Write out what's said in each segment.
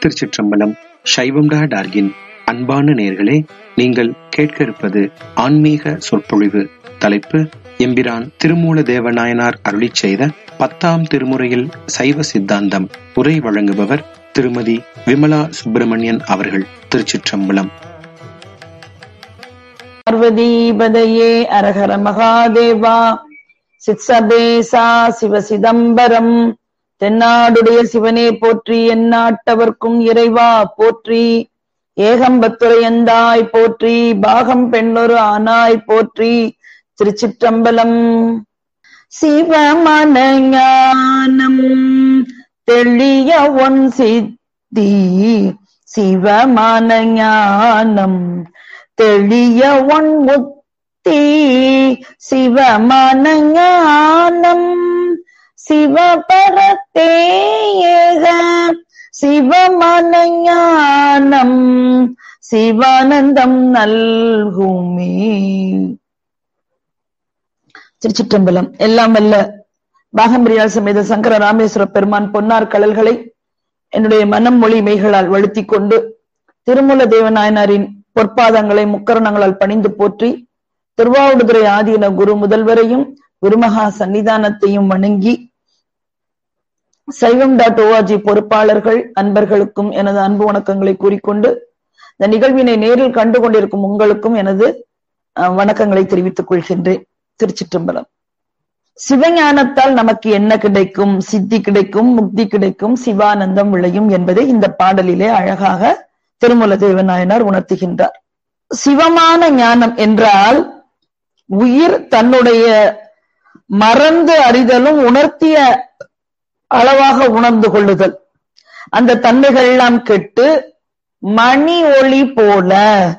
திருச்சிற்றம்பலம் சைவம் டா டார்கின் அன்பான நேர்களே நீங்கள் கேட்க இருப்பது ஆன்மீக சொற்பொழிவு தலைப்பு எம்பிரான் திருமூல தேவநாயனார் அருளிச் செய்த பத்தாம் திருமுறையில் சைவ சித்தாந்தம் உரை வழங்குபவர் திருமதி விமலா சுப்பிரமணியன் அவர்கள் திருச்சிற்றம்பலம் பார்வதீபதையே அரஹர மகாதேவா சித்சபேசா சிவ சிதம்பரம் தென்னாடுடைய சிவனே போற்றி எந்நாட்டவர்க்கும் இறைவா போற்றி ஏகம்பத்துரையந்தாய் போற்றி பாகம் பெண்ணொரு ஆனாய் போற்றி திருச்சிற்றம்பலம் சிவமன ஞானம் தெளிய ஒன் சித்தி சிவமான ஞானம் தெளிய ஒன் முத்தி சிவமான ஞானம் சிவபரத்தே ஏக சிவமான ஞானம் சிவானந்தம் நல்குமே திருச்சிற்றம்பலம் எல்லாம் வல்ல பாகம்பிரியால் சமேத சங்கர ராமேஸ்வர பெருமான் பொன்னார் கடல்களை என்னுடைய மனம் மொழி மெய்களால் வழுத்திக் கொண்டு திருமூல தேவநாயனாரின் பொற்பாதங்களை முக்கரணங்களால் பணிந்து போற்றி திருவாவடுதுறை ஆதீன குரு முதல்வரையும் குருமகா சன்னிதானத்தையும் வணங்கி சைவம் டாட் ஓஆர்ஜி பொறுப்பாளர்கள் அன்பர்களுக்கும் எனது அன்பு வணக்கங்களை கூறிக்கொண்டு இந்த நிகழ்வினை நேரில் கண்டு கொண்டிருக்கும் உங்களுக்கும் எனது வணக்கங்களை தெரிவித்துக் கொள்கின்றேன் திருச்சிற்றம்பலம் சிவஞானத்தால் நமக்கு என்ன கிடைக்கும் சித்தி கிடைக்கும் முக்தி கிடைக்கும் சிவானந்தம் விளையும் என்பதை இந்த பாடலிலே அழகாக திருமல தேவநாயனார் உணர்த்துகின்றார் சிவமான ஞானம் என்றால் உயிர் தன்னுடைய மறந்து அறிதலும் உணர்த்திய அளவாக உணர்ந்து கொள்ளுதல் அந்த தன்மைகள் எல்லாம் கெட்டு மணி ஒளி போல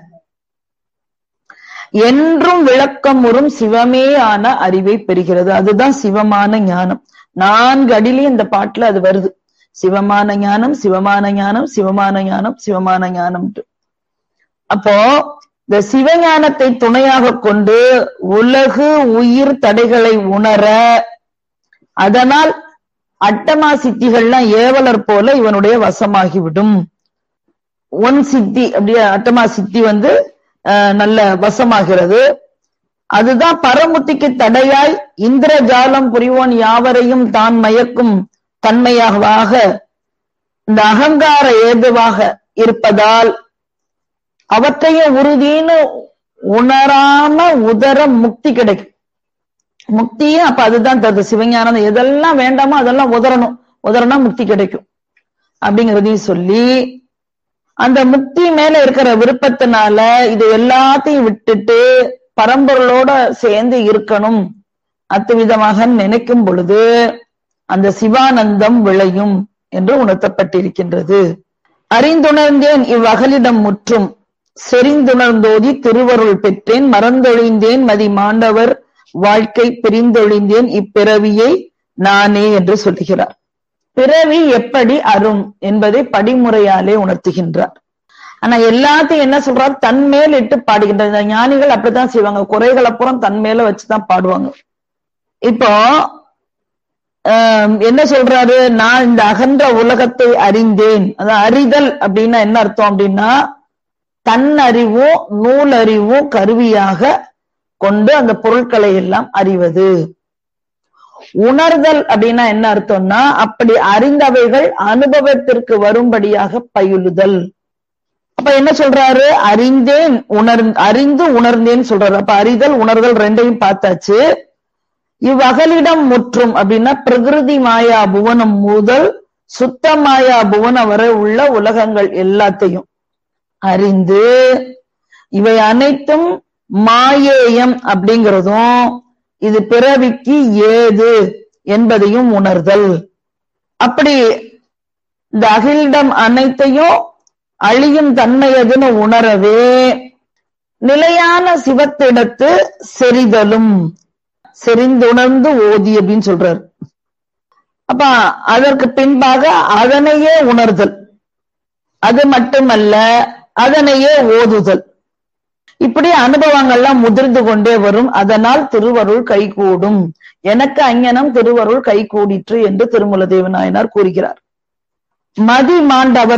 என்றும் விளக்கம் உறும் சிவமே ஆன அறிவை பெறுகிறது அதுதான் சிவமான ஞானம் நான்கு அடியிலே இந்த பாட்டுல அது வருது சிவமான ஞானம் சிவமான ஞானம் சிவமான ஞானம் சிவமான ஞானம் அப்போ இந்த சிவஞானத்தை துணையாக கொண்டு உலகு உயிர் தடைகளை உணர அதனால் அட்டமா சித்திகள்லாம் ஏவலர் போல இவனுடைய வசமாகிவிடும் ஒன் சித்தி அப்படியே அட்டமா சித்தி வந்து நல்ல வசமாகிறது அதுதான் பரமுத்திக்கு தடையாய் இந்திரஜாலம் புரிவோன் யாவரையும் தான் மயக்கும் தன்மையாக இந்த அகங்கார ஏதுவாக இருப்பதால் அவற்றையும் உறுதின்னு உணராம உதர முக்தி கிடைக்கும் முக்தியும் அப்ப அதுதான் தருது சிவஞானம் எதெல்லாம் வேண்டாமோ அதெல்லாம் உதறணும் உதறனா முக்தி கிடைக்கும் அப்படிங்கிறதையும் சொல்லி அந்த முக்தி மேல இருக்கிற விருப்பத்தினால இது எல்லாத்தையும் விட்டுட்டு பரம்பொருளோட சேர்ந்து இருக்கணும் அத்துவிதமாக நினைக்கும் பொழுது அந்த சிவானந்தம் விளையும் என்று உணர்த்தப்பட்டிருக்கின்றது அறிந்துணர்ந்தேன் இவ்வகலிடம் முற்றும் செறிந்துணர்ந்தோதி திருவருள் பெற்றேன் மறந்தொழிந்தேன் மதி மாண்டவர் வாழ்க்கை பிரிந்தொழிந்தேன் இப்பிறவியை நானே என்று சொல்லுகிறார் பிறவி எப்படி அரும் என்பதை படிமுறையாலே உணர்த்துகின்றார் ஆனா எல்லாத்தையும் என்ன சொல்றார் தன் மேல் இட்டு பாடுகின்ற ஞானிகள் அப்படித்தான் செய்வாங்க குறைகள் அப்புறம் தன் மேல வச்சுதான் பாடுவாங்க இப்போ என்ன சொல்றாரு நான் இந்த அகன்ற உலகத்தை அறிந்தேன் அதான் அறிதல் அப்படின்னா என்ன அர்த்தம் அப்படின்னா தன் அறிவும் நூல் அறிவும் கருவியாக கொண்டு அந்த பொருட்களை எல்லாம் அறிவது உணர்தல் அப்படின்னா என்ன அர்த்தம்னா அப்படி அறிந்தவைகள் அனுபவத்திற்கு வரும்படியாக பயிலுதல் அப்ப என்ன சொல்றாரு அறிந்தேன் உணர் அறிந்து உணர்ந்தேன் சொல்றாரு அப்ப அறிதல் உணர்தல் ரெண்டையும் பார்த்தாச்சு இவ்வகலிடம் முற்றும் அப்படின்னா பிரகிருதி மாயா புவனம் முதல் சுத்த மாயா புவனம் வரை உள்ள உலகங்கள் எல்லாத்தையும் அறிந்து இவை அனைத்தும் மாயேயம் அப்படிங்கிறதும் இது பிறவிக்கு ஏது என்பதையும் உணர்தல் அப்படி இந்த அகிலிடம் அனைத்தையும் அழியும் தன்மையதுன்னு உணரவே நிலையான சிவத்திடத்து செறிதலும் செறிந்துணர்ந்து ஓதி அப்படின்னு சொல்றாரு அப்ப அதற்கு பின்பாக அதனையே உணர்தல் அது மட்டுமல்ல அதனையே ஓதுதல் இப்படி அனுபவங்கள்லாம் முதிர்ந்து கொண்டே வரும் அதனால் திருவருள் கைகூடும் எனக்கு அஞ்ஞனம் திருவருள் கைகூடிற்று என்று திருமல தேவநாயனார் கூறுகிறார் மதி மாண்டவர்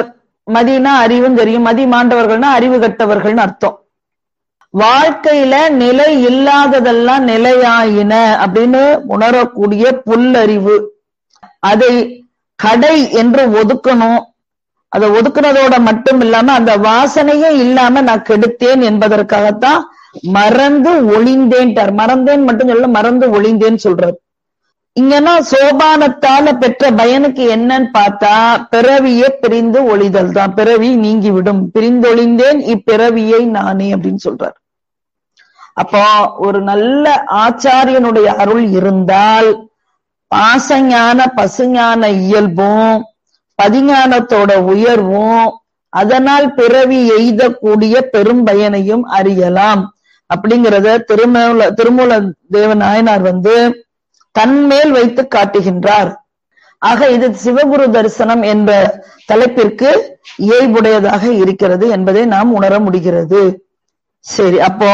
மதினா அறிவும் தெரியும் மதி மாண்டவர்கள்னா அறிவு கட்டவர்கள்னு அர்த்தம் வாழ்க்கையில நிலை இல்லாததெல்லாம் நிலையாயின அப்படின்னு உணரக்கூடிய புல்லறிவு அதை கடை என்று ஒதுக்கணும் அதை ஒதுக்குனதோட மட்டும் இல்லாம அந்த வாசனையே இல்லாம நான் கெடுத்தேன் என்பதற்காகத்தான் மறந்து ஒளிந்தேன்ட்டார் மறந்தேன் மட்டும் சொல்ல மறந்து ஒளிந்தேன்னு சொல்றாரு இங்கன்னா சோபானத்தால பெற்ற பயனுக்கு என்னன்னு பார்த்தா பிறவியே பிரிந்து ஒளிதல் தான் பிறவி நீங்கிவிடும் பிரிந்தொழிந்தேன் இப்பிறவியை நானே அப்படின்னு சொல்றார் அப்போ ஒரு நல்ல ஆச்சாரியனுடைய அருள் இருந்தால் பாசஞான பசுஞான இயல்பும் பதிஞானத்தோட உயர்வும் அதனால் பிறவி எய்தக்கூடிய பெரும் பயனையும் அறியலாம் அப்படிங்கிறத திருமூல திருமூல தேவ நாயனார் வந்து தன்மேல் வைத்து காட்டுகின்றார் ஆக இது சிவகுரு தரிசனம் என்ற தலைப்பிற்கு இயல்புடையதாக இருக்கிறது என்பதை நாம் உணர முடிகிறது சரி அப்போ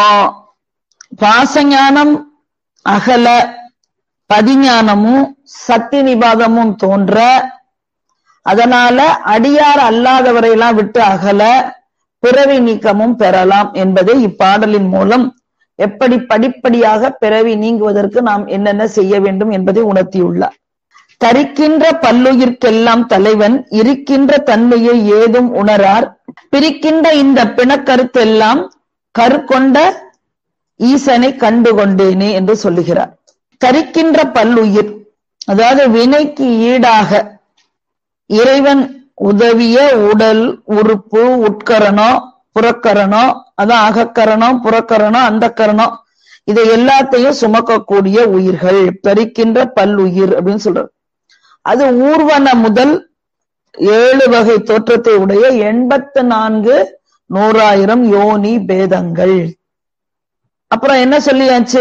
பாசஞானம் அகல பதிஞானமும் சக்தி நிபாதமும் தோன்ற அதனால அடியார் அல்லாதவரையெல்லாம் விட்டு அகல பிறவி நீக்கமும் பெறலாம் என்பதை இப்பாடலின் மூலம் எப்படி படிப்படியாக பிறவி நீங்குவதற்கு நாம் என்னென்ன செய்ய வேண்டும் என்பதை உணர்த்தியுள்ளார் தரிக்கின்ற பல்லுயிர்க்கெல்லாம் தலைவன் இருக்கின்ற தன்மையை ஏதும் உணரார் பிரிக்கின்ற இந்த பிணக்கருத்தெல்லாம் கருக்கொண்ட ஈசனை கண்டு கொண்டேனே என்று சொல்லுகிறார் தரிக்கின்ற பல்லுயிர் அதாவது வினைக்கு ஈடாக இறைவன் உதவிய உடல் உறுப்பு உட்கரணம் புறக்கரணம் அதான் அகக்கரணம் புறக்கரணம் அந்த கரணம் இதை எல்லாத்தையும் சுமக்கக்கூடிய உயிர்கள் தரிக்கின்ற பல்லுயிர் அப்படின்னு சொல்றாரு அது ஊர்வன முதல் ஏழு வகை தோற்றத்தை உடைய எண்பத்து நான்கு நூறாயிரம் யோனி பேதங்கள் அப்புறம் என்ன சொல்லியாச்சு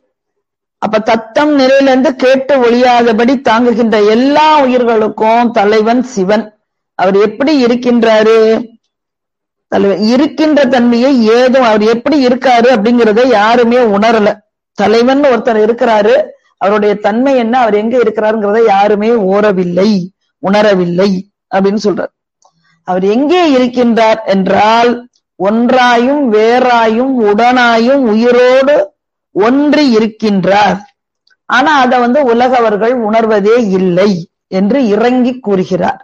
அப்ப தத்தம் நிலையிலிருந்து கேட்டு ஒழியாதபடி தாங்குகின்ற எல்லா உயிர்களுக்கும் தலைவன் சிவன் அவர் எப்படி இருக்கின்றாரு தலைவன் இருக்கின்ற தன்மையை ஏதும் அவர் எப்படி இருக்காரு அப்படிங்கறத யாருமே உணரல தலைவன் ஒருத்தர் இருக்கிறாரு அவருடைய தன்மை என்ன அவர் எங்க இருக்கிறாருங்கிறத யாருமே ஓரவில்லை உணரவில்லை அப்படின்னு சொல்றார் அவர் எங்கே இருக்கின்றார் என்றால் ஒன்றாயும் வேறாயும் உடனாயும் உயிரோடு ஒன்றி இருக்கின்றார் ஆனா அதை வந்து உலகவர்கள் உணர்வதே இல்லை என்று இறங்கி கூறுகிறார்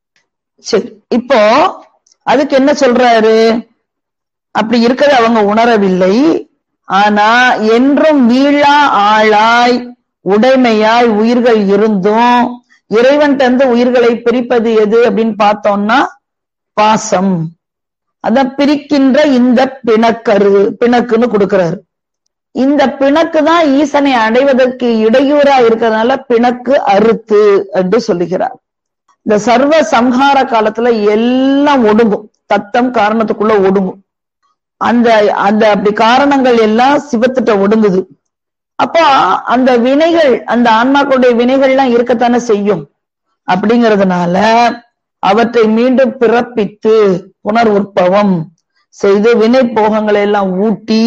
சரி இப்போ அதுக்கு என்ன சொல்றாரு அப்படி இருக்கிறத அவங்க உணரவில்லை ஆனா என்றும் வீழா ஆளாய் உடைமையாய் உயிர்கள் இருந்தும் இறைவன் தந்து உயிர்களை பிரிப்பது எது அப்படின்னு பார்த்தோம்னா பாசம் அத பிரிக்கின்ற இந்த பிணக்கரு பிணக்குன்னு கொடுக்கிறாரு இந்த பிணக்கு தான் ஈசனை அடைவதற்கு இடையூறா இருக்கிறதுனால பிணக்கு அறுத்து என்று சொல்லுகிறார் இந்த சர்வ சம்ஹார காலத்துல எல்லாம் ஒடுங்கும் தத்தம் காரணத்துக்குள்ள ஒடுங்கும் அந்த அந்த அப்படி காரணங்கள் எல்லாம் சிவத்திட்ட ஒடுங்குது அப்போ அந்த வினைகள் அந்த ஆன்மாக்களுடைய வினைகள்லாம் இருக்கத்தானே செய்யும் அப்படிங்கிறதுனால அவற்றை மீண்டும் பிறப்பித்து புனர் உற்பவம் செய்து வினை போகங்களை எல்லாம் ஊட்டி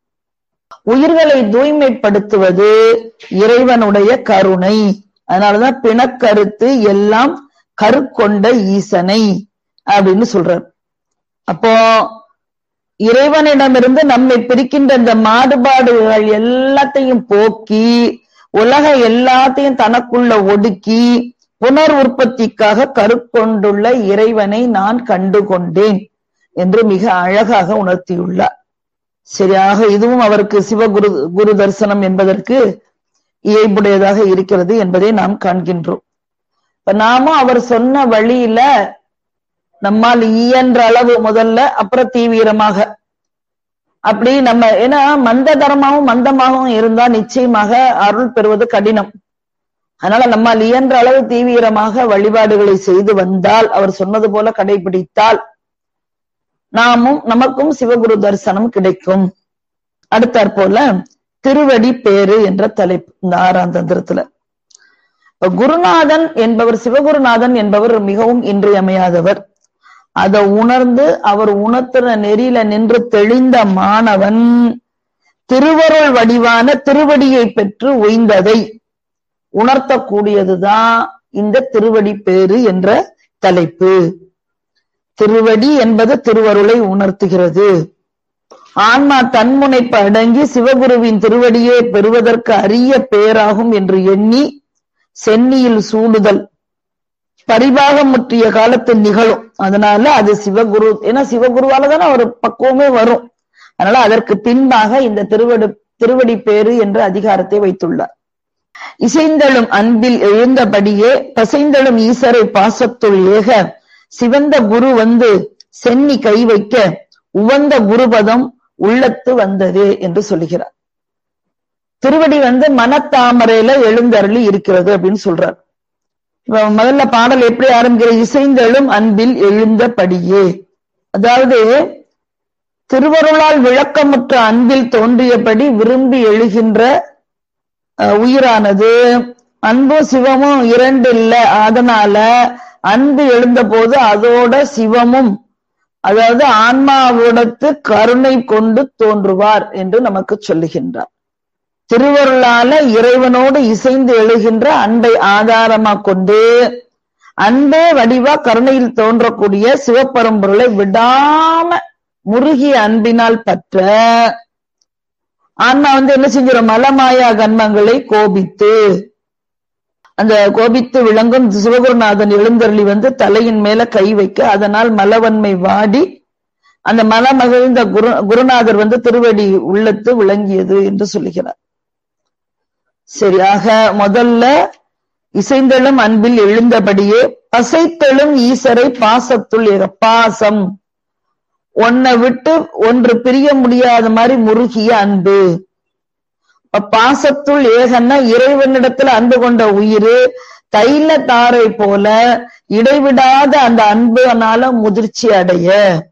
உயிர்களை தூய்மைப்படுத்துவது இறைவனுடைய கருணை அதனாலதான் பிணக்கருத்து எல்லாம் கருக்கொண்ட ஈசனை அப்படின்னு சொல்றார் அப்போ இறைவனிடமிருந்து நம்மை பிரிக்கின்ற இந்த மாறுபாடுகள் எல்லாத்தையும் போக்கி உலக எல்லாத்தையும் தனக்குள்ள ஒடுக்கி புனர் உற்பத்திக்காக கருக்கொண்டுள்ள இறைவனை நான் கண்டு கொண்டேன் என்று மிக அழகாக உணர்த்தியுள்ளார் சரியாக இதுவும் அவருக்கு சிவகுரு குரு தரிசனம் என்பதற்கு இயல்புடையதாக இருக்கிறது என்பதை நாம் காண்கின்றோம் இப்ப நாமும் அவர் சொன்ன வழியில நம்மால் இயன்ற அளவு முதல்ல அப்புறம் தீவிரமாக அப்படி நம்ம ஏன்னா மந்த தரமாகவும் மந்தமாகவும் இருந்தா நிச்சயமாக அருள் பெறுவது கடினம் அதனால நம்மால் இயன்ற அளவு தீவிரமாக வழிபாடுகளை செய்து வந்தால் அவர் சொன்னது போல கடைபிடித்தால் நாமும் நமக்கும் சிவகுரு தரிசனம் கிடைக்கும் அடுத்தாற் போல திருவடி பேரு என்ற தலைப்பு இந்த ஆறாம் தந்திரத்துல குருநாதன் என்பவர் சிவகுருநாதன் என்பவர் மிகவும் இன்றியமையாதவர் அதை உணர்ந்து அவர் உணர்த்துற நெறியில நின்று தெளிந்த மாணவன் திருவருள் வடிவான திருவடியை பெற்று ஒய்ந்ததை உணர்த்தக்கூடியதுதான் இந்த திருவடி பேரு என்ற தலைப்பு திருவடி என்பது திருவருளை உணர்த்துகிறது ஆன்மா தன்முனைப்பு அடங்கி சிவகுருவின் திருவடியே பெறுவதற்கு அரிய பேராகும் என்று எண்ணி சென்னியில் சூடுதல் பரிபாகம் முற்றிய காலத்தில் நிகழும் அதனால அது சிவகுரு ஏன்னா சிவகுருவால தானே ஒரு பக்குவமே வரும் அதனால அதற்கு பின்பாக இந்த திருவடி திருவடி பேரு என்ற அதிகாரத்தை வைத்துள்ளார் இசைந்தழும் அன்பில் எழுந்தபடியே பசைந்தழும் ஈசரை பாசத்துள் ஏக சிவந்த குரு வந்து சென்னி கை வைக்க உவந்த குருபதம் உள்ளத்து வந்தது என்று சொல்லுகிறார் திருவடி வந்து மனத்தாமரையில எழுந்தருளி இருக்கிறது அப்படின்னு சொல்றார் இப்ப முதல்ல பாடல் எப்படி ஆரம்பிக்கிற இசைந்தெழும் அன்பில் எழுந்தபடியே அதாவது திருவருளால் விளக்கமுற்ற அன்பில் தோன்றியபடி விரும்பி எழுகின்ற உயிரானது அன்பும் சிவமும் இரண்டு இல்ல அதனால அன்பு எழுந்த போது அதோட சிவமும் அதாவது ஆன்மாவிடத்து கருணை கொண்டு தோன்றுவார் என்று நமக்கு சொல்லுகின்றார் திருவருளால இறைவனோடு இசைந்து எழுகின்ற அன்பை ஆதாரமா கொண்டு அன்பே வடிவா கருணையில் தோன்றக்கூடிய சிவப்பரம்பொருளை விடாம முருகிய அன்பினால் பற்ற ஆன்மா வந்து என்ன செஞ்சிடும் மலமாயா கன்மங்களை கோபித்து அந்த கோபித்து விளங்கும் சிவகுருநாதன் எழுந்தருளி வந்து தலையின் மேல கை வைக்க அதனால் மலவன்மை வாடி அந்த மல மகிழ்ந்த குரு குருநாதர் வந்து திருவடி உள்ளத்து விளங்கியது என்று சொல்லுகிறார் சரியாக முதல்ல இசைந்தெழும் அன்பில் எழுந்தபடியே பசைத்தெழும் ஈசரை பாசத்துள் பாசம் ஒன்னை விட்டு ஒன்று பிரிய முடியாத மாதிரி முருகிய அன்பு பாசத்துள் ஏகன்னா இறைவனிடத்துல அன்பு கொண்ட உயிர் தைல தாரை போல இடைவிடாத அந்த அன்புனால முதிர்ச்சி அடைய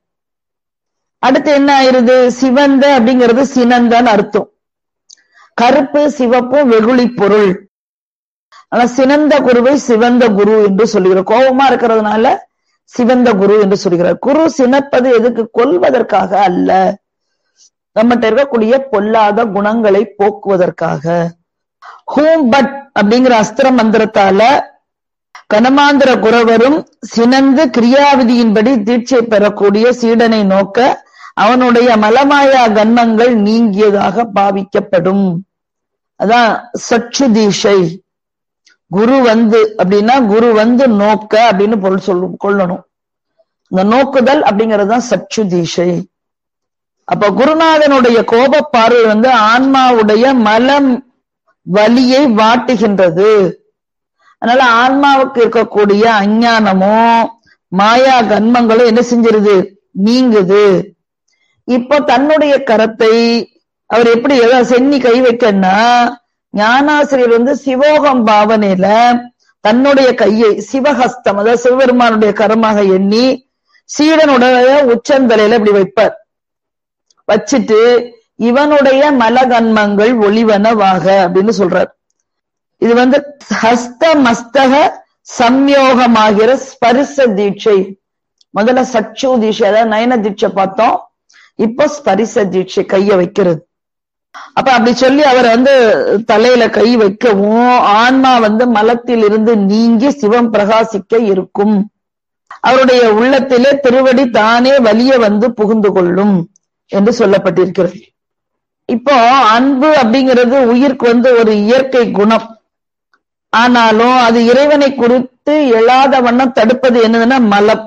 அடுத்து என்ன ஆயிருது சிவந்த அப்படிங்கிறது சினந்தன் அர்த்தம் கருப்பு சிவப்பு வெகுளி பொருள் ஆனா சினந்த குருவை சிவந்த குரு என்று சொல்லுகிறார் கோபமா இருக்கிறதுனால சிவந்த குரு என்று சொல்கிறார் குரு சினப்பது எதுக்கு கொல்வதற்காக அல்ல நம்மகிட்ட இருக்கக்கூடிய பொல்லாத குணங்களை போக்குவதற்காக ஹூம் பட் அப்படிங்கிற அஸ்திர மந்திரத்தால கனமாந்திர குரவரும் சினந்து கிரியாவிதியின்படி தீட்சை பெறக்கூடிய சீடனை நோக்க அவனுடைய மலமாயா கன்மங்கள் நீங்கியதாக பாவிக்கப்படும் அதான் சற்று தீஷை குரு வந்து அப்படின்னா குரு வந்து நோக்க அப்படின்னு பொருள் சொல்லு கொள்ளணும் இந்த நோக்குதல் அப்படிங்கிறது தான் சற்று தீஷை அப்ப குருநாதனுடைய கோப பார்வை வந்து ஆன்மாவுடைய மலம் வலியை வாட்டுகின்றது அதனால ஆன்மாவுக்கு இருக்கக்கூடிய அஞ்ஞானமோ மாயா கன்மங்களும் என்ன செஞ்சிருது நீங்குது இப்போ தன்னுடைய கரத்தை அவர் எப்படி ஏதாவது சென்னி கை வைக்கன்னா ஞானாசிரியர் வந்து சிவோகம் பாவனையில தன்னுடைய கையை சிவஹஸ்தம் அதாவது சிவபெருமானுடைய கரமாக எண்ணி சீடனுடைய உச்சந்தலையில இப்படி வைப்பார் வச்சுட்டு இவனுடைய மலகன்மங்கள் ஒளிவனவாக அப்படின்னு சொல்றார் இது வந்து ஹஸ்த மஸ்தக சம்யோகமாகிற ஸ்பரிச தீட்சை முதல்ல சச்சு தீட்சை அதாவது நயன தீட்சை பார்த்தோம் இப்போ ஸ்பரிச தீட்சை கைய வைக்கிறது அப்ப அப்படி சொல்லி அவர் வந்து தலையில கை வைக்கவும் ஆன்மா வந்து மலத்தில் இருந்து நீங்கி சிவம் பிரகாசிக்க இருக்கும் அவருடைய உள்ளத்திலே திருவடி தானே வலிய வந்து புகுந்து கொள்ளும் என்று சொல்லப்பட்டிருக்கிறது இப்போ அன்பு அப்படிங்கிறது உயிருக்கு வந்து ஒரு இயற்கை குணம் ஆனாலும் அது இறைவனை குறித்து எழாத வண்ணம் தடுப்பது என்னதுன்னா மலம்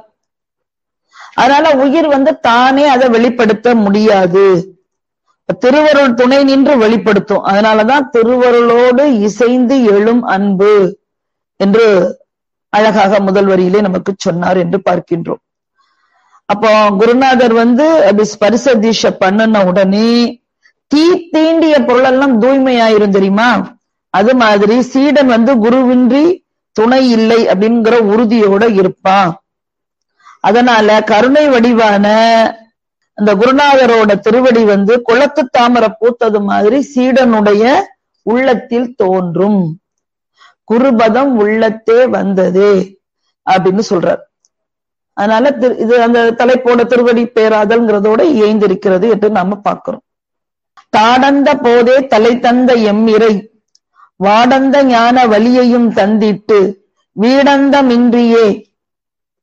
அதனால உயிர் வந்து தானே அதை வெளிப்படுத்த முடியாது திருவருள் துணை நின்று வெளிப்படுத்தும் அதனாலதான் திருவருளோடு இசைந்து எழும் அன்பு என்று அழகாக முதல் வரியிலே நமக்கு சொன்னார் என்று பார்க்கின்றோம் அப்போ குருநாதர் வந்து அப்படி ஸ்பரிச தீட்சை பண்ணுன உடனே தீ தீண்டிய பொருளெல்லாம் தூய்மையாயிரும் தெரியுமா அது மாதிரி சீடன் வந்து குருவின்றி துணை இல்லை அப்படிங்கிற உறுதியோட இருப்பான் அதனால கருணை வடிவான அந்த குருநாதரோட திருவடி வந்து குளத்து தாமரை பூத்தது மாதிரி சீடனுடைய உள்ளத்தில் தோன்றும் குருபதம் உள்ளத்தே வந்ததே அப்படின்னு சொல்றார் அதனால இது அந்த தலைப்போட திருவடி பேராதல்ங்கிறதோட இயைந்திருக்கிறது என்று நாம பார்க்கிறோம் தாடந்த போதே தலை தந்த எம்மிரை வாடந்த ஞான வலியையும் தந்திட்டு வீடந்தமின்றியே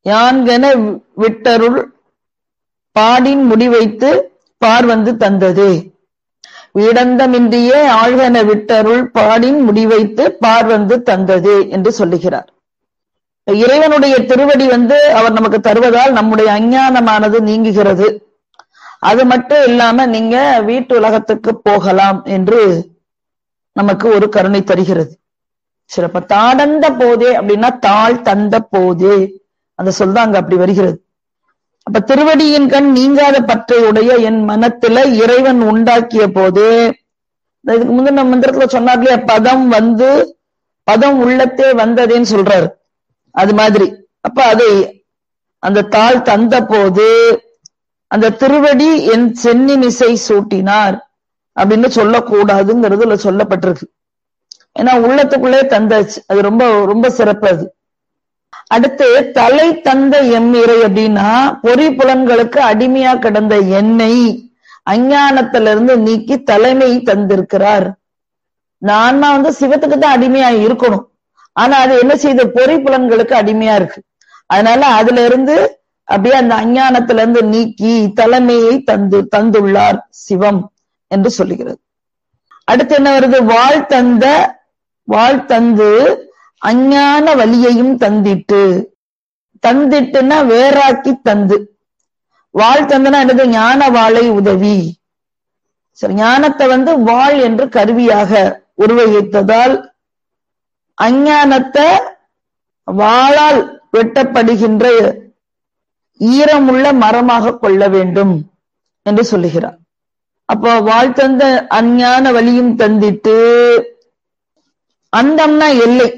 யான்கென விட்டருள் பாடின் முடிவைத்து பார் வந்து தந்ததே வீடந்தமின்றியே ஆழ்கென விட்டருள் பாடின் முடிவைத்து பார் வந்து தந்ததே என்று சொல்லுகிறார் இறைவனுடைய திருவடி வந்து அவர் நமக்கு தருவதால் நம்முடைய அஞ்ஞானமானது நீங்குகிறது அது மட்டும் இல்லாம நீங்க வீட்டு உலகத்துக்கு போகலாம் என்று நமக்கு ஒரு கருணை தருகிறது சிறப்ப தாடந்த போதே அப்படின்னா தாழ் தந்த போதே அந்த சொல் தான் அங்க அப்படி வருகிறது அப்ப திருவடியின் கண் நீங்காத பற்றை உடைய என் மனத்துல இறைவன் உண்டாக்கிய போதே இதுக்கு முந்தின மந்திரத்துல சொன்னார் இல்லையா பதம் வந்து பதம் உள்ளத்தே வந்ததேன்னு சொல்றாரு அது மாதிரி அப்ப அதை அந்த தாள் தந்த போது அந்த திருவடி என் சென்னி மிசை சூட்டினார் அப்படின்னு சொல்லக்கூடாதுங்கிறதுல சொல்லப்பட்டிருக்கு ஏன்னா உள்ளத்துக்குள்ளே தந்தாச்சு அது ரொம்ப ரொம்ப சிறப்பு அது அடுத்து தலை தந்த எம்மிறை அப்படின்னா பொறி புலன்களுக்கு அடிமையா கிடந்த எண்ணெய் அஞ்ஞானத்திலிருந்து நீக்கி தலைமை தந்திருக்கிறார் இந்த ஆன்மா வந்து சிவத்துக்கு தான் அடிமையா இருக்கணும் ஆனா அது என்ன செய்த பொறி புலன்களுக்கு அடிமையா இருக்கு அதனால அதுல இருந்து அப்படியே அந்த அஞ்ஞானத்துல இருந்து நீக்கி தலைமையை தந்து தந்துள்ளார் சிவம் என்று சொல்லுகிறது அடுத்து என்ன வருது வாழ் தந்த வாழ் தந்து அஞ்ஞான வலியையும் தந்திட்டு தந்திட்டுன்னா வேறாக்கி தந்து வாழ் தந்தனா என்னது ஞான வாழை உதவி சரி ஞானத்தை வந்து வாழ் என்று கருவியாக உருவகித்ததால் அஞ்ஞானத்தை வாளால் வெட்டப்படுகின்ற ஈரமுள்ள மரமாக கொள்ள வேண்டும் என்று சொல்லுகிறார் அப்போ வாழ்த்தந்த அஞ்ஞான வழியும் தந்திட்டு அந்தம்னா எல்லை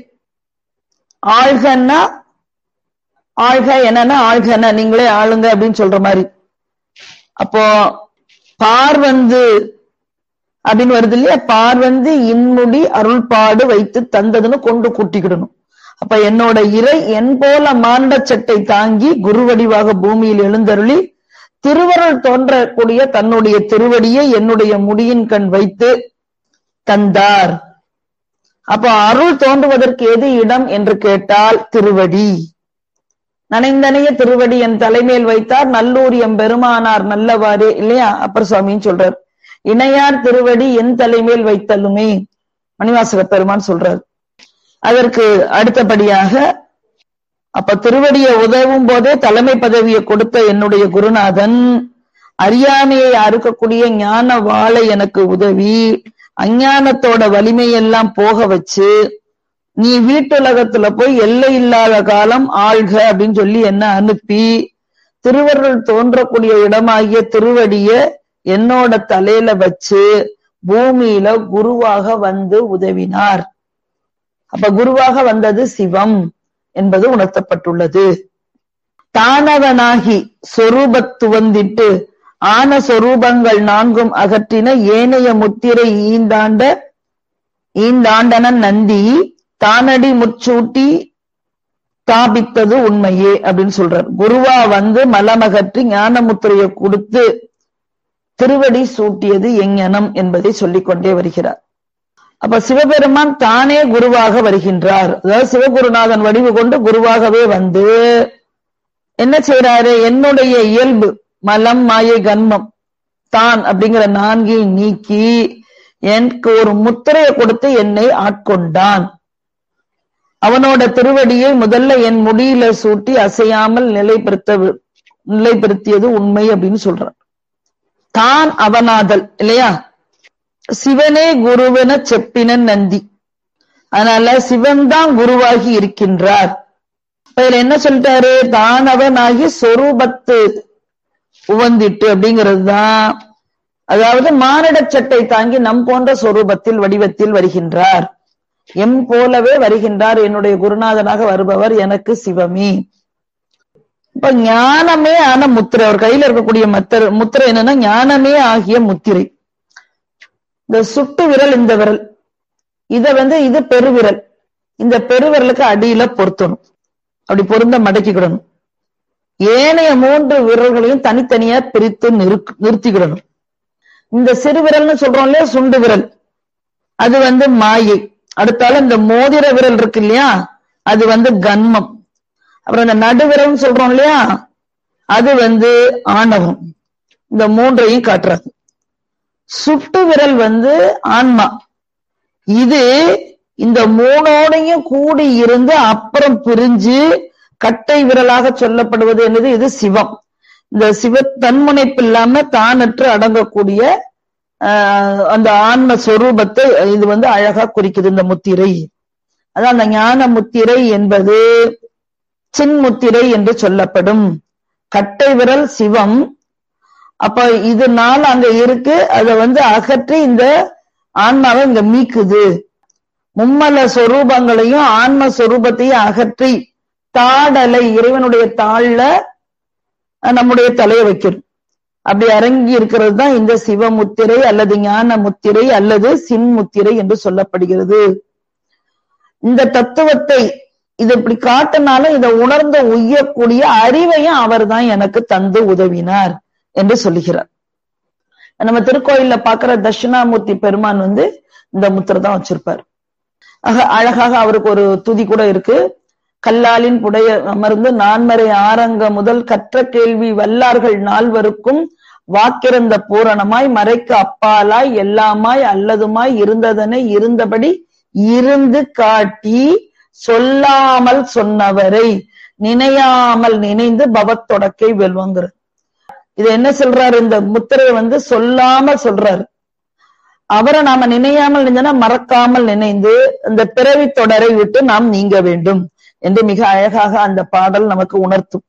ஆழ்கன்னா ஆழ்க என்னன்னா ஆழ்கன நீங்களே ஆளுங்க அப்படின்னு சொல்ற மாதிரி அப்போ பார் வந்து அப்படின்னு வருது இல்லையா பார் வந்து இன்முடி அருள்பாடு வைத்து தந்ததுன்னு கொண்டு கூட்டிக்கிடணும் அப்ப என்னோட இறை என் போல மாண்ட சட்டை தாங்கி குருவடிவாக பூமியில் எழுந்தருளி திருவருள் தோன்றக்கூடிய தன்னுடைய திருவடியை என்னுடைய முடியின் கண் வைத்து தந்தார் அப்போ அருள் தோன்றுவதற்கு எது இடம் என்று கேட்டால் திருவடி நனைந்தனைய திருவடி என் தலைமையில் வைத்தார் நல்லூர் எம் பெருமானார் நல்லவாறு இல்லையா அப்பர் சுவாமின்னு சொல்றார் இணையார் திருவடி என் தலைமையில் வைத்தலுமே மணிவாசக பெருமான் சொல்றார் அதற்கு அடுத்தபடியாக அப்ப திருவடியை உதவும் போதே தலைமை பதவியை கொடுத்த என்னுடைய குருநாதன் அறியாமையை அறுக்கக்கூடிய ஞான வாழை எனக்கு உதவி அஞ்ஞானத்தோட வலிமையெல்லாம் போக வச்சு நீ வீட்டுலகத்துல போய் எல்லை இல்லாத காலம் ஆள்க அப்படின்னு சொல்லி என்ன அனுப்பி திருவருள் தோன்றக்கூடிய இடமாகிய திருவடிய என்னோட தலையில வச்சு பூமியில குருவாக வந்து உதவினார் அப்ப குருவாக வந்தது சிவம் என்பது உணர்த்தப்பட்டுள்ளது தானவனாகி சொரூபத்துவந்திட்டு ஆன சொரூபங்கள் நான்கும் அகற்றின ஏனைய முத்திரை ஈந்தாண்ட ஈந்தாண்டனன் நந்தி தானடி முச்சூட்டி ஸ்தாபித்தது உண்மையே அப்படின்னு சொல்றார் குருவா வந்து மலமகற்றி ஞான முத்திரையை கொடுத்து திருவடி சூட்டியது எங்ஙனம் என்பதை சொல்லிக் கொண்டே வருகிறார் அப்ப சிவபெருமான் தானே குருவாக வருகின்றார் அதாவது சிவகுருநாதன் வடிவு கொண்டு குருவாகவே வந்து என்ன செய்யறாரு என்னுடைய இயல்பு மலம் மாயை கன்மம் தான் அப்படிங்கிற நான்கையும் நீக்கி எனக்கு ஒரு முத்திரையை கொடுத்து என்னை ஆட்கொண்டான் அவனோட திருவடியை முதல்ல என் முடியில சூட்டி அசையாமல் நிலைப்படுத்த நிலைப்படுத்தியது உண்மை அப்படின்னு சொல்றான் தான் அவனாதல் இல்லையா சிவனே குருவென செப்பினன் நந்தி அதனால சிவன் தான் குருவாகி இருக்கின்றார் இதுல என்ன சொல்லிட்டாரு தான் அவனாகி சொரூபத்து உவந்திட்டு அப்படிங்கிறது தான் அதாவது மானிட சட்டை தாங்கி நம் போன்ற சொரூபத்தில் வடிவத்தில் வருகின்றார் எம் போலவே வருகின்றார் என்னுடைய குருநாதனாக வருபவர் எனக்கு சிவமே இப்ப ஞானமே ஆன முத்திரை அவர் கையில இருக்கக்கூடிய மத்திர முத்திரை என்னன்னா ஞானமே ஆகிய முத்திரை இந்த சுட்டு விரல் இந்த விரல் இத வந்து இது பெருவிரல் இந்த பெருவிரலுக்கு அடியில பொருத்தணும் அப்படி பொருந்த மடக்கிக்கிடணும் ஏனைய மூன்று விரல்களையும் தனித்தனியா பிரித்து நிறுத்திக்கிடணும் இந்த சிறு விரல்னு சொல்றோம் இல்லையா சுண்டு விரல் அது வந்து மாயை அடுத்தால இந்த மோதிர விரல் இருக்கு இல்லையா அது வந்து கன்மம் அப்புறம் இந்த நடுவிரல் சொல்றோம் இல்லையா அது வந்து ஆணவம் இந்த மூன்றையும் காட்டுறது சுட்டு விரல் வந்து ஆன்மா இது இந்த மூணோடையும் கூடி இருந்து அப்புறம் பிரிஞ்சு கட்டை விரலாக சொல்லப்படுவது என்னது இது சிவம் இந்த சிவ தன்முனைப்பு இல்லாம தானற்று அடங்கக்கூடிய ஆஹ், அந்த ஆன்ம சொரூபத்தை இது வந்து அழகா குறிக்குது இந்த முத்திரை அதான் அந்த ஞான முத்திரை என்பது சின்முத்திரை என்று சொல்லப்படும் கட்டை விரல் சிவம் அப்ப இது நாள் அங்க இருக்கு அதை வந்து அகற்றி இந்த ஆன்மாவை இங்க மீக்குது மும்மல சொரூபங்களையும் ஆன்ம சொரூபத்தையும் அகற்றி தாடலை இறைவனுடைய தாள்ல அஹ், நம்முடைய தலையை வைக்கணும் அப்படி அரங்கி இருக்கிறது தான் இந்த சிவமுத்திரை அல்லது ஞான முத்திரை அல்லது சின்முத்திரை என்று சொல்லப்படுகிறது இந்த தத்துவத்தை இது இப்படி காட்டினாலும் இதை உணர்ந்து உய்யக்கூடிய அறிவையும் அவர்தான் எனக்கு தந்து உதவினார் என்று சொல்லுகிறார் நம்ம திருக்கோயில்ல பாக்குற தட்சிணாமூர்த்தி பெருமான் வந்து இந்த முத்திரை தான் வச்சிருப்பார் ஆக அழகாக அவருக்கு ஒரு துதி கூட இருக்கு கல்லாலின் புடைய அமர்ந்து நான்மறை ஆரங்க முதல் கற்ற கேள்வி வல்லார்கள் நால்வருக்கும் வாக்கிறந்த பூரணமாய் மறைக்கு அப்பாலாய் எல்லாமாய் அல்லதுமாய் இருந்ததனை இருந்தபடி இருந்து காட்டி சொல்லாமல் சொன்னவரை நினையாமல் நினைந்து பவத்தொடக்கை வெல்வங்கிறது இது என்ன சொல்றாரு இந்த முத்திரையை வந்து சொல்லாமல் சொல்றாரு அவரை நாம நினையாமல் நினைஞ்சனா மறக்காமல் நினைந்து இந்த பிறவி தொடரை விட்டு நாம் நீங்க வேண்டும் என்று மிக அழகாக அந்த பாடல் நமக்கு உணர்த்தும்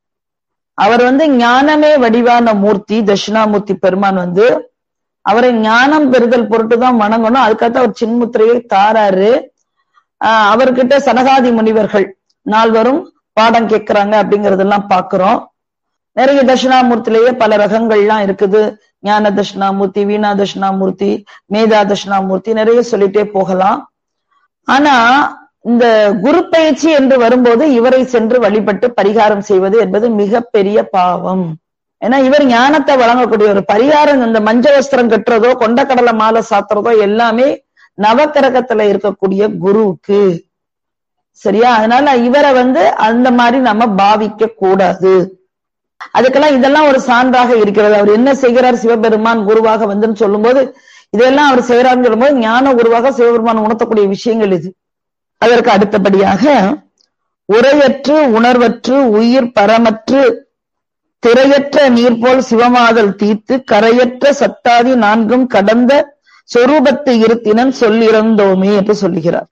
அவர் வந்து ஞானமே வடிவான மூர்த்தி தட்சிணாமூர்த்தி பெருமான் வந்து அவரை ஞானம் பெறுதல் பொருட்டு தான் வணங்கணும் அதுக்காக அவர் சின்முத்திரையை தாராரு ஆஹ் அவர்கிட்ட சனகாதி முனிவர்கள் நால்வரும் பாடம் கேட்கிறாங்க அப்படிங்கறதெல்லாம் பாக்குறோம் நிறைய தட்சிணாமூர்த்திலேயே பல ரகங்கள்லாம் இருக்குது ஞான தட்சிணாமூர்த்தி வீணா தட்சிணாமூர்த்தி மேதா தட்சிணாமூர்த்தி நிறைய சொல்லிட்டே போகலாம் ஆனா இந்த குரு பயிற்சி என்று வரும்போது இவரை சென்று வழிபட்டு பரிகாரம் செய்வது என்பது மிகப்பெரிய பாவம் ஏன்னா இவர் ஞானத்தை வழங்கக்கூடிய ஒரு பரிகாரம் இந்த மஞ்ச வஸ்திரம் கட்டுறதோ கொண்டக்கடலை மாலை சாத்துறதோ எல்லாமே நவக்கிரகத்துல இருக்கக்கூடிய குருவுக்கு சரியா அதனால இவரை வந்து அந்த மாதிரி நம்ம பாவிக்க கூடாது அதுக்கெல்லாம் இதெல்லாம் ஒரு சான்றாக இருக்கிறது அவர் என்ன செய்கிறார் சிவபெருமான் குருவாக வந்துன்னு சொல்லும்போது இதெல்லாம் அவர் செய்யறாருன்னு சொல்லும்போது ஞான குருவாக சிவபெருமான் உணர்த்தக்கூடிய விஷயங்கள் இது அதற்கு அடுத்தபடியாக உரையற்று உணர்வற்று உயிர் பரமற்று திரையற்ற நீர் போல் சிவமாதல் தீர்த்து கரையற்ற சத்தாதி நான்கும் கடந்த சொரூபத்து இருத்தினன் சொல்லிறந்தோமே என்று சொல்லுகிறார்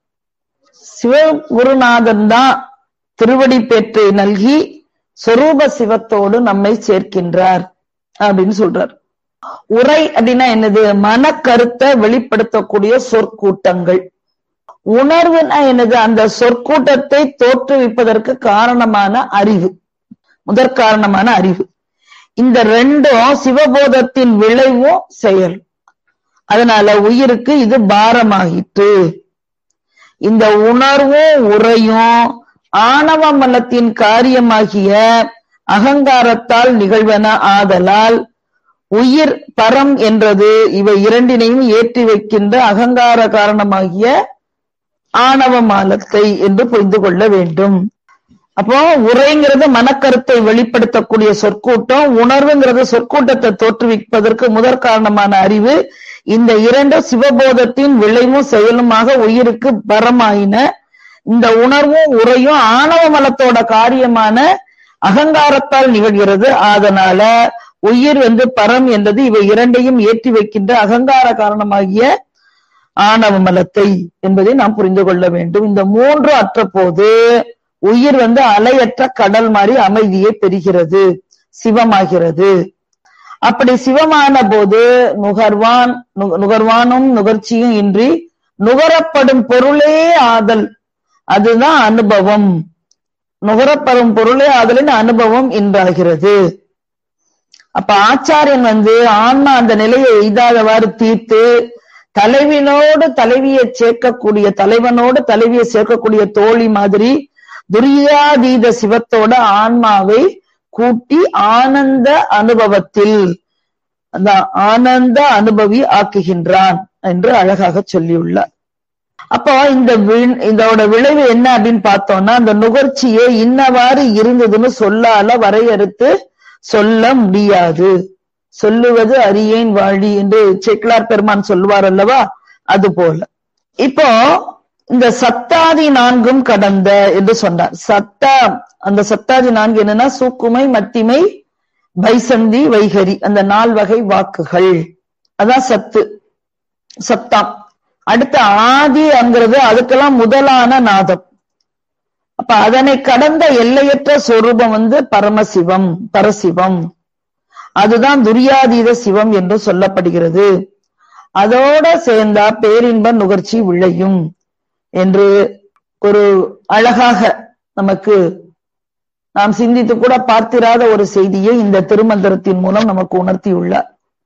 சிவகுருநாதன் தான் திருவடி பேற்றை நல்கி சொரூப சிவத்தோடு நம்மை சேர்க்கின்றார் அப்படின்னு சொல்றார் உரை அப்படின்னா என்னது மனக்கருத்தை வெளிப்படுத்தக்கூடிய சொற்கூட்டங்கள் உணர்வுனா என்னது அந்த சொற்கூட்டத்தை தோற்றுவிப்பதற்கு காரணமான அறிவு முதற் காரணமான அறிவு இந்த ரெண்டும் சிவபோதத்தின் விளைவும் செயல் அதனால உயிருக்கு இது பாரமாகிட்டு இந்த உணர்வும் உரையும் ஆணவ மலத்தின் காரியமாகிய அகங்காரத்தால் நிகழ்வன ஆதலால் உயிர் பரம் என்றது இவை இரண்டினையும் ஏற்றி வைக்கின்ற அகங்கார காரணமாகிய ஆணவ மாலத்தை என்று புரிந்து கொள்ள வேண்டும் அப்போ உரைங்கிறது மனக்கருத்தை வெளிப்படுத்தக்கூடிய சொற்கூட்டம் உணர்வுங்கிறது சொற்கூட்டத்தை தோற்றுவிப்பதற்கு முதற் காரணமான அறிவு இந்த இரண்டு சிவபோதத்தின் விளைவும் செயலுமாக உயிருக்கு பரமாயின இந்த உணர்வும் உரையும் ஆணவ மலத்தோட காரியமான அகங்காரத்தால் நிகழ்கிறது அதனால உயிர் வந்து பரம் என்றது இவை இரண்டையும் ஏற்றி வைக்கின்ற அகங்கார காரணமாகிய ஆணவ மலத்தை என்பதை நாம் புரிந்து கொள்ள வேண்டும் இந்த மூன்று அற்ற போது உயிர் வந்து அலையற்ற கடல் மாதிரி அமைதியை பெறுகிறது சிவமாகிறது அப்படி சிவமான போது நுகர்வான் நுகர்வானும் நுகர்ச்சியும் இன்றி நுகரப்படும் பொருளே ஆதல் அதுதான் அனுபவம் நுகரப்படும் பொருளே ஆதலின் அனுபவம் இன்றாகிறது அப்ப ஆச்சாரியன் வந்து ஆன்மா அந்த நிலையை எய்தாதவாறு தீர்த்து தலைவினோடு தலைவியை சேர்க்கக்கூடிய தலைவனோடு தலைவியை சேர்க்கக்கூடிய தோழி மாதிரி துரியாதீத சிவத்தோட ஆன்மாவை கூட்டி ஆனந்த அனுபவத்தில் அந்த ஆனந்த அனுபவி ஆக்குகின்றான் என்று அழகாக சொல்லியுள்ளார் அப்போ இந்த வி- இதோட விளைவு என்ன அப்படின்னு பார்த்தோம்னா அந்த நுகர்ச்சியே இன்னவாறு இருந்ததுன்னு சொல்லால வரையறுத்து சொல்ல முடியாது சொல்லுவது அரியேன் வாழி என்று செக்லார் பெருமான் சொல்லுவார் அல்லவா அது போல இப்போ இந்த சத்தாதி நான்கும் கடந்த என்று சொன்னார் சத்தா அந்த சத்தாதி நான்கு என்னன்னா சூக்குமை மத்திமை பைசந்தி வைகரி அந்த நால் வகை வாக்குகள் அதான் சத்து சத்தாம் அடுத்த ஆதி அங்கிறது அதுக்கெல்லாம் முதலான நாதம் அப்ப அதனை கடந்த எல்லையற்ற சொரூபம் வந்து பரமசிவம் பரசிவம் அதுதான் துரியாதீத சிவம் என்று சொல்லப்படுகிறது அதோட சேர்ந்தா பேரின்ப நுகர்ச்சி விளையும் என்று ஒரு அழகாக நமக்கு நாம் சிந்தித்து கூட பார்த்திராத ஒரு செய்தியை இந்த திருமந்திரத்தின் மூலம் நமக்கு உணர்த்தியுள்ளார்